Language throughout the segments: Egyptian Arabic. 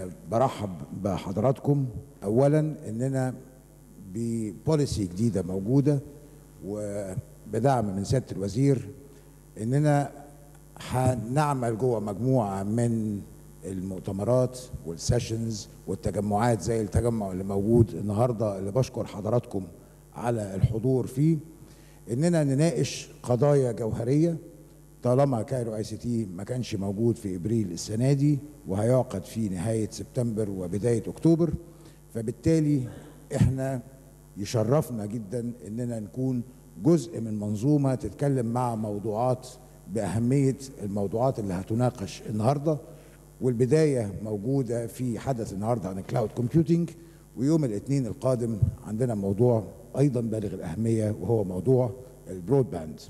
برحب بحضراتكم اولا اننا ببوليسي جديده موجوده وبدعم من سياده الوزير اننا هنعمل جوه مجموعه من المؤتمرات والسيشنز والتجمعات زي التجمع اللي موجود النهارده اللي بشكر حضراتكم على الحضور فيه اننا نناقش قضايا جوهريه طالما كايرو اي سي تي ما كانش موجود في ابريل السنه دي وهيعقد في نهايه سبتمبر وبدايه اكتوبر فبالتالي احنا يشرفنا جدا اننا نكون جزء من منظومه تتكلم مع موضوعات باهميه الموضوعات اللي هتناقش النهارده والبدايه موجوده في حدث النهارده عن الكلاود كومبيوتنج ويوم الاثنين القادم عندنا موضوع ايضا بالغ الاهميه وهو موضوع البرود باند.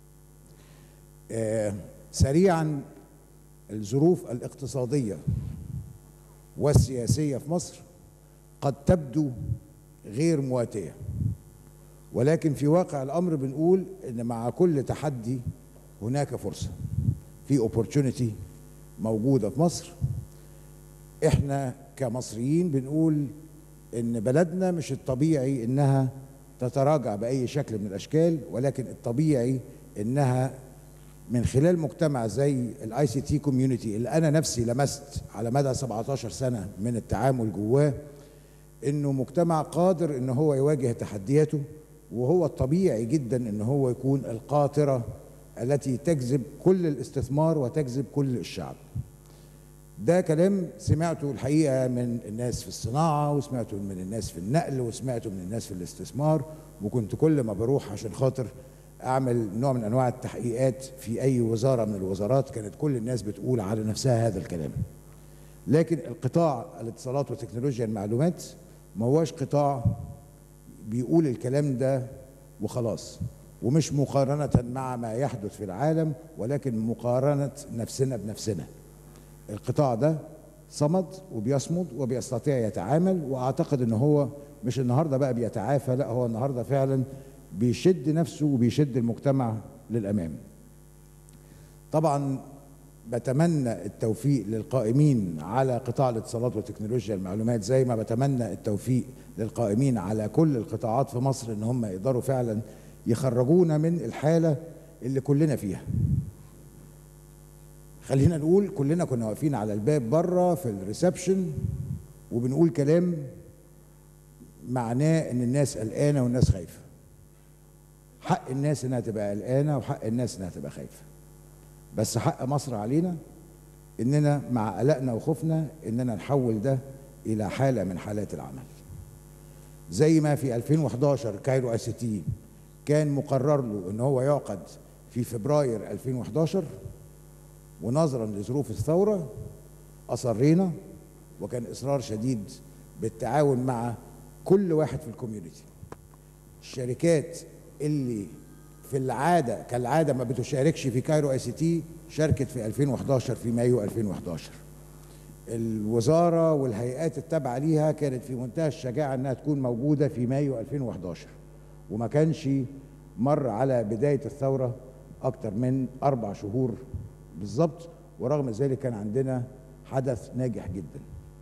آه سريعا الظروف الاقتصاديه والسياسيه في مصر قد تبدو غير مواتيه ولكن في واقع الامر بنقول ان مع كل تحدي هناك فرصه في اوبورتونيتي موجوده في مصر احنا كمصريين بنقول ان بلدنا مش الطبيعي انها تتراجع باي شكل من الاشكال ولكن الطبيعي انها من خلال مجتمع زي الاي سي تي كوميونتي اللي انا نفسي لمست على مدى 17 سنه من التعامل جواه انه مجتمع قادر ان هو يواجه تحدياته وهو الطبيعي جدا ان هو يكون القاطره التي تجذب كل الاستثمار وتجذب كل الشعب ده كلام سمعته الحقيقه من الناس في الصناعه وسمعته من الناس في النقل وسمعته من الناس في الاستثمار وكنت كل ما بروح عشان خاطر اعمل نوع من انواع التحقيقات في اي وزاره من الوزارات كانت كل الناس بتقول على نفسها هذا الكلام لكن القطاع الاتصالات وتكنولوجيا المعلومات ما هوش قطاع بيقول الكلام ده وخلاص ومش مقارنة مع ما يحدث في العالم ولكن مقارنة نفسنا بنفسنا القطاع ده صمد وبيصمد وبيستطيع يتعامل واعتقد ان هو مش النهارده بقى بيتعافى لا هو النهارده فعلا بيشد نفسه وبيشد المجتمع للامام طبعا بتمنى التوفيق للقائمين على قطاع الاتصالات وتكنولوجيا المعلومات زي ما بتمنى التوفيق للقائمين على كل القطاعات في مصر ان هم يقدروا فعلا يخرجونا من الحاله اللي كلنا فيها خلينا نقول كلنا كنا واقفين على الباب بره في الريسبشن وبنقول كلام معناه ان الناس قلقانه والناس خايفه حق الناس انها تبقى قلقانه وحق الناس انها تبقى خايفه بس حق مصر علينا اننا مع قلقنا وخوفنا اننا نحول ده الى حاله من حالات العمل زي ما في 2011 كايرو اي سي تي كان مقرر له ان هو يعقد في فبراير 2011 ونظرا لظروف الثوره اصرينا وكان اصرار شديد بالتعاون مع كل واحد في الكوميونتي الشركات اللي في العاده كالعاده ما بتشاركش في كايرو اي سي تي شاركت في 2011 في مايو 2011 الوزاره والهيئات التابعه ليها كانت في منتهى الشجاعه انها تكون موجوده في مايو 2011 وما كانش مر على بدايه الثوره اكتر من اربع شهور بالظبط ورغم ذلك كان عندنا حدث ناجح جدا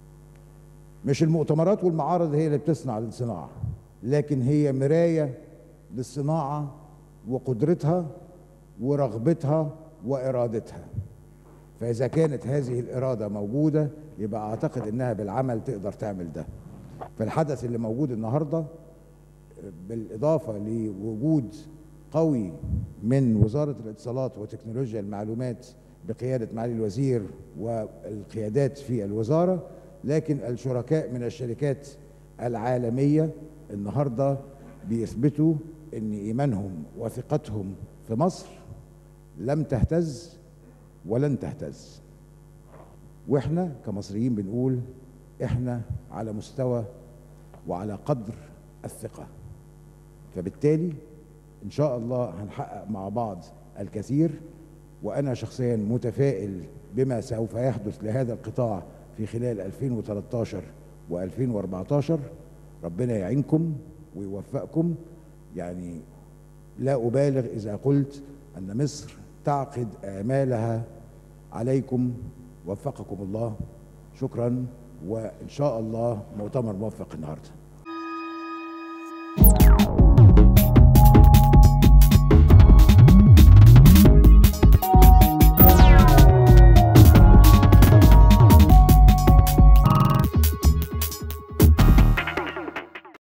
مش المؤتمرات والمعارض هي اللي بتصنع الصناعه لكن هي مرايه للصناعه وقدرتها ورغبتها وارادتها فاذا كانت هذه الاراده موجوده يبقى اعتقد انها بالعمل تقدر تعمل ده فالحدث اللي موجود النهارده بالاضافه لوجود قوي من وزاره الاتصالات وتكنولوجيا المعلومات بقياده معالي الوزير والقيادات في الوزاره لكن الشركاء من الشركات العالميه النهارده بيثبتوا ان ايمانهم وثقتهم في مصر لم تهتز ولن تهتز واحنا كمصريين بنقول احنا على مستوى وعلى قدر الثقه فبالتالي ان شاء الله هنحقق مع بعض الكثير وانا شخصيا متفائل بما سوف يحدث لهذا القطاع في خلال 2013 و2014 ربنا يعينكم ويوفقكم يعني لا ابالغ اذا قلت ان مصر تعقد امالها عليكم وفقكم الله شكرا وان شاء الله مؤتمر موفق النهارده